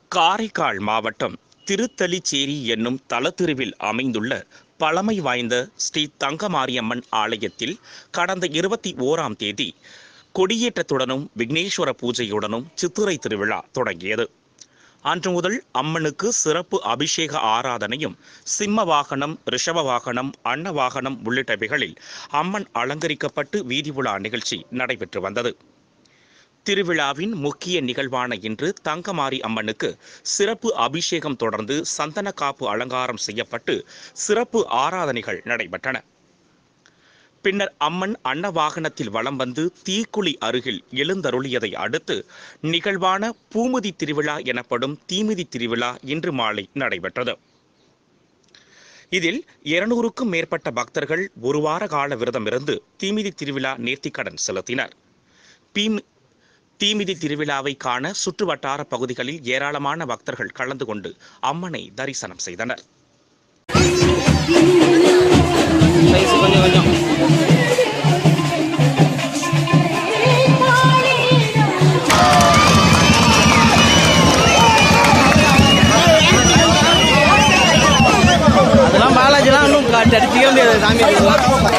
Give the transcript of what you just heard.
காரைக்கால் மாவட்டம் திருத்தலிச்சேரி என்னும் தலத்திருவில் அமைந்துள்ள பழமை வாய்ந்த ஸ்ரீ தங்கமாரியம்மன் ஆலயத்தில் கடந்த இருபத்தி ஓராம் தேதி கொடியேற்றத்துடனும் விக்னேஸ்வர பூஜையுடனும் சித்திரை திருவிழா தொடங்கியது அன்று முதல் அம்மனுக்கு சிறப்பு அபிஷேக ஆராதனையும் சிம்ம வாகனம் ரிஷப வாகனம் அன்ன வாகனம் உள்ளிட்டவைகளில் அம்மன் அலங்கரிக்கப்பட்டு வீதி உலா நிகழ்ச்சி நடைபெற்று வந்தது திருவிழாவின் முக்கிய நிகழ்வான இன்று தங்கமாரி அம்மனுக்கு சிறப்பு அபிஷேகம் தொடர்ந்து சந்தன காப்பு அலங்காரம் செய்யப்பட்டு சிறப்பு ஆராதனைகள் நடைபெற்றன பின்னர் அம்மன் அன்னவாகனத்தில் வலம் வந்து தீக்குழி அருகில் எழுந்தருளியதை அடுத்து நிகழ்வான பூமுதி திருவிழா எனப்படும் தீமிதி திருவிழா இன்று மாலை நடைபெற்றது இதில் இருநூறுக்கும் மேற்பட்ட பக்தர்கள் ஒரு வார கால விரதமிருந்து தீமிதி திருவிழா நேர்த்திக்கடன் செலுத்தினர் பீம் தீமிதி திருவிழாவை காண சுற்றுவட்டார பகுதிகளில் ஏராளமான பக்தர்கள் கலந்து கொண்டு அம்மனை தரிசனம் செய்தனர் சைஸ் கொஞ்சம் கொஞ்சம் அதெல்லாம் பாலாஜிலாம் இன்னும் அடிச்சிக்க முடியாது சாமி இதெல்லாம்